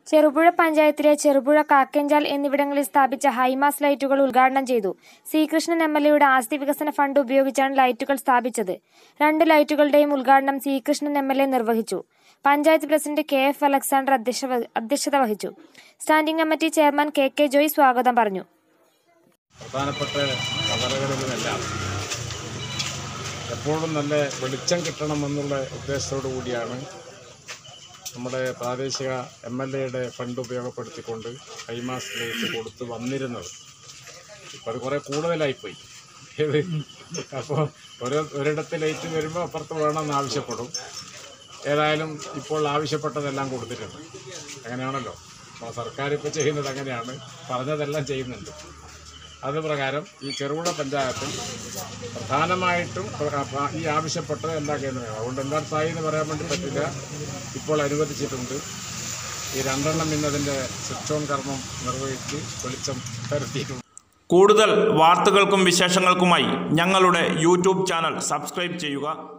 ചെറുപുഴ പഞ്ചായത്തിലെ ചെറുപുഴ കാക്കഞ്ചാൽ എന്നിവിടങ്ങളിൽ സ്ഥാപിച്ച ഹൈമാസ് ലൈറ്റുകൾ ഉദ്ഘാടനം ചെയ്തു ശ്രീകൃഷ്ണൻ എം എൽ എയുടെ ആസ്തി വികസന ഫണ്ട് ഉപയോഗിച്ചാണ് ലൈറ്റുകൾ സ്ഥാപിച്ചത് രണ്ട് ലൈറ്റുകളുടെയും ഉദ്ഘാടനം ശ്രീകൃഷ്ണൻ എം എൽ എ നിർവഹിച്ചു panchayat president K F Alexander അധ്യക്ഷ അധ്യക്ഷത വഹിച്ചു standing committee chairman K K Joy സ്വാഗതം പറഞ്ഞു പ്രധാനപ്പെട്ട കവലകളിലുമെല്ലാം എപ്പോഴും നല്ല വെളിച്ചം കിട്ടണമെന്നുള്ള ഉദ്ദേശത്തോടു കൂടിയാണ് നമ്മുടെ പ്രാദേശിക എം എൽ എയുടെ ഫണ്ട് ഉപയോഗപ്പെടുത്തിക്കൊണ്ട് ഹൈമാസ് ലൈറ്റ് കൊടുത്ത് വന്നിരുന്നത് ഇപ്പോൾ അത് കുറേ കൂടുതലായിപ്പോയി ഏത് അപ്പോൾ ഒരു ഒരിടത്ത് ലൈറ്റ് വരുമ്പോൾ അപ്പുറത്ത് വേണമെന്ന് ആവശ്യപ്പെടും ഏതായാലും ഇപ്പോൾ ആവശ്യപ്പെട്ടതെല്ലാം കൊടുത്തിട്ടുണ്ട് അങ്ങനെയാണല്ലോ അപ്പോൾ സർക്കാർ ഇപ്പോൾ ചെയ്യുന്നത് അങ്ങനെയാണ് പറഞ്ഞതെല്ലാം ചെയ്യുന്നുണ്ട് അത് പ്രകാരം ഈ ചെറുപുഴ പഞ്ചായത്തിൽ പ്രധാനമായിട്ടും പ്ര- പ- ഈ ആവശ്യപ്പെട്ടത് എല്ലാ കേന്ദ്രങ്ങളും അതുകൊണ്ട് എല്ലായിടത്തായി എന്ന് പറയാൻ വേണ്ടി പറ്റില്ല ഇപ്പോൾ അനുവദിച്ചിട്ടുണ്ട് ഈ രണ്ടെണ്ണം ഇന്നതിൻ്റെ സ്വിച്ച് ഓൺ കർമ്മം നിർവഹിച്ച് വെളിച്ചം വരുത്തിയിട്ടുണ്ട് കൂടുതൽ വാർത്തകൾക്കും വിശേഷങ്ങൾക്കുമായി ഞങ്ങളുടെ യൂട്യൂബ് ചാനൽ സബ്സ്ക്രൈബ് ചെയ്യുക